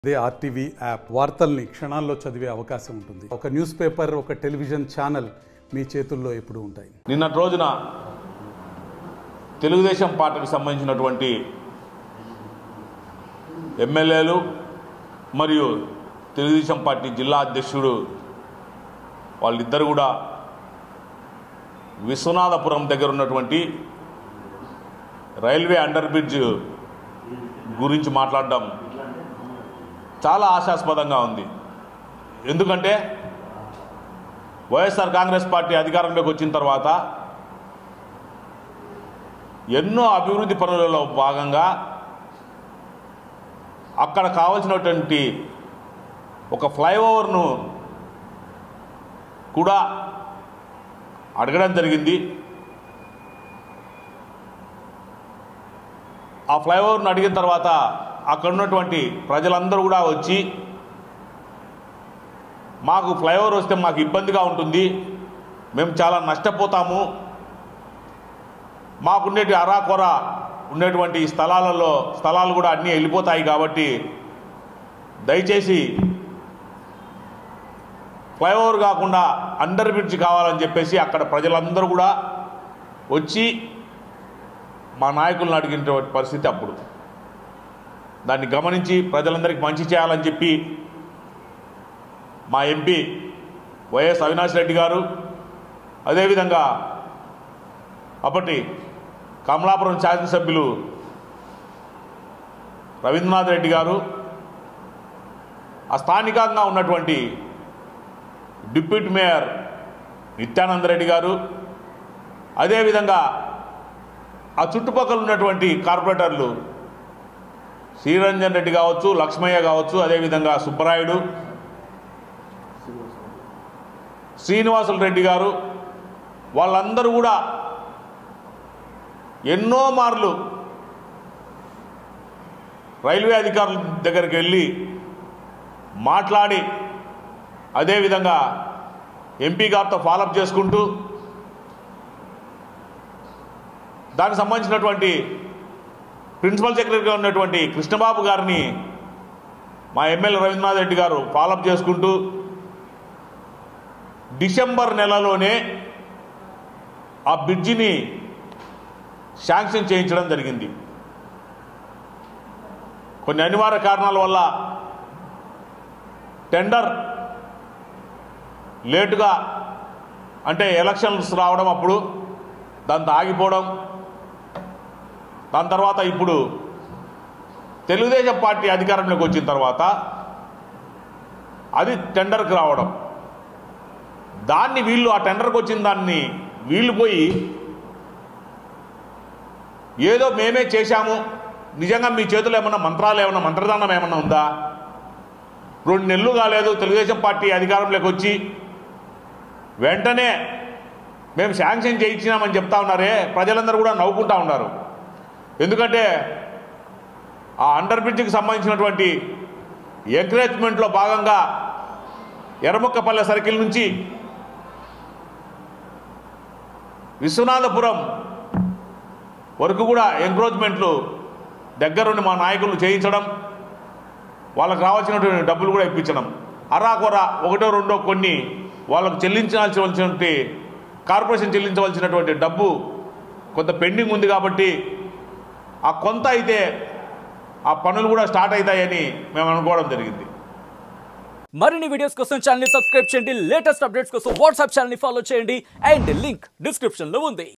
అదే RTV app వార్తల్ని క్షణాల్లో చదివే అవకాశం ఉంటుంది ఒక న్యూస్ పేపర్ ఒక టెలివిజన్ ఛానల్ మీ చేతుల్లో ఎప్పుడూ ఉంటాయి నిన్నటి రోజున తెలుగుదేశం పార్టీకి సంబంధించినటువంటి ఎమ్మెల్యేలు మరియు తెలుగుదేశం పార్టీ జిల్లా అధ్యక్షుడు వాళ్ళిద్దరు కూడా విశ్వనాథపురం దగ్గర ఉన్నటువంటి రైల్వే అండర్ బ్రిడ్జ్ గురించి మాట్లాడడం చాలా ఆశాస్పదంగా ఉంది ఎందుకంటే వైఎస్ఆర్ కాంగ్రెస్ పార్టీ అధికారంలోకి వచ్చిన తర్వాత ఎన్నో అభివృద్ధి పనులలో భాగంగా అక్కడ కావలసినటువంటి ఒక ఫ్లైఓవర్ను కూడా అడగడం జరిగింది ఆ ఫ్లైఓవర్ను అడిగిన తర్వాత అక్కడ ఉన్నటువంటి ప్రజలందరూ కూడా వచ్చి మాకు ఫ్లైఓవర్ వస్తే మాకు ఇబ్బందిగా ఉంటుంది మేము చాలా నష్టపోతాము మాకుండేటి అరాకొర ఉండేటువంటి స్థలాలలో స్థలాలు కూడా అన్నీ వెళ్ళిపోతాయి కాబట్టి దయచేసి ఫ్లైఓవర్ కాకుండా అండర్ బ్రిడ్జ్ కావాలని చెప్పేసి అక్కడ ప్రజలందరూ కూడా వచ్చి మా నాయకులను అడిగినటువంటి పరిస్థితి అప్పుడు దాన్ని గమనించి ప్రజలందరికీ మంచి చేయాలని చెప్పి మా ఎంపీ వైఎస్ అవినాష్ రెడ్డి గారు అదేవిధంగా అప్పటి కమలాపురం శాసనసభ్యులు రవీంద్రనాథ్ రెడ్డి గారు ఆ స్థానికంగా ఉన్నటువంటి డిప్యూటీ మేయర్ నిత్యానంద రెడ్డి గారు అదేవిధంగా ఆ చుట్టుపక్కల ఉన్నటువంటి కార్పొరేటర్లు శ్రీరంజన్ రెడ్డి కావచ్చు లక్ష్మయ్య కావచ్చు అదేవిధంగా సుబ్బరాయుడు శ్రీనివాసులు రెడ్డి గారు వాళ్ళందరూ కూడా ఎన్నో మార్లు రైల్వే అధికారుల దగ్గరికి వెళ్ళి మాట్లాడి అదేవిధంగా ఎంపీ గారితో ఫాలోఅప్ చేసుకుంటూ దానికి సంబంధించినటువంటి ప్రిన్సిపల్ సెక్రటరీగా ఉన్నటువంటి కృష్ణబాబు గారిని మా ఎమ్మెల్యే రవీంద్రనాథ్ రెడ్డి గారు ఫాలోఅప్ చేసుకుంటూ డిసెంబర్ నెలలోనే ఆ బ్రిడ్జిని శాంక్షన్ చేయించడం జరిగింది కొన్ని అనివార్య కారణాల వల్ల టెండర్ లేటుగా అంటే ఎలక్షన్స్ రావడం అప్పుడు దాంతో ఆగిపోవడం దాని తర్వాత ఇప్పుడు తెలుగుదేశం పార్టీ అధికారంలోకి వచ్చిన తర్వాత అది టెండర్కి రావడం దాన్ని వీళ్ళు ఆ టెండర్కి వచ్చిన దాన్ని వీళ్ళు పోయి ఏదో మేమే చేశాము నిజంగా మీ చేతిలో ఏమన్నా మంత్రాలు ఏమన్నా మంత్రదానం ఏమన్నా ఉందా రెండు నెలలు కాలేదు తెలుగుదేశం పార్టీ అధికారంలోకి వచ్చి వెంటనే మేము శాంక్షన్ చేయించినామని చెప్తా ఉన్నారే ప్రజలందరూ కూడా నవ్వుకుంటా ఉన్నారు ఎందుకంటే ఆ అండర్ బ్రిడ్జికి సంబంధించినటువంటి ఎంకరేజ్మెంట్లో భాగంగా ఎర్రముక్కపల్లె సర్కిల్ నుంచి విశ్వనాథపురం వరకు కూడా ఎంక్రోచ్మెంట్లు దగ్గరుండి మా నాయకులు చేయించడం వాళ్ళకు రావాల్సినటువంటి డబ్బులు కూడా ఇప్పించడం అరాకొర ఒకటో రెండో కొన్ని వాళ్ళకు చెల్లించాల్సినటువంటి కార్పొరేషన్ చెల్లించవలసినటువంటి డబ్బు కొంత పెండింగ్ ఉంది కాబట్టి ఆ కొంత అయితే ఆ పనులు కూడా స్టార్ట్ అవుతాయని మేము అనుకోవడం జరిగింది మరిన్ని వీడియోస్ కోసం ఛానల్ సబ్స్క్రైబ్ చేయండి లేటెస్ట్ అప్డేట్స్ కోసం వాట్సాప్ ఛానల్ ఫాలో చేయండి అండ్ లింక్ డిస్క్రిప్షన్ లో ఉంది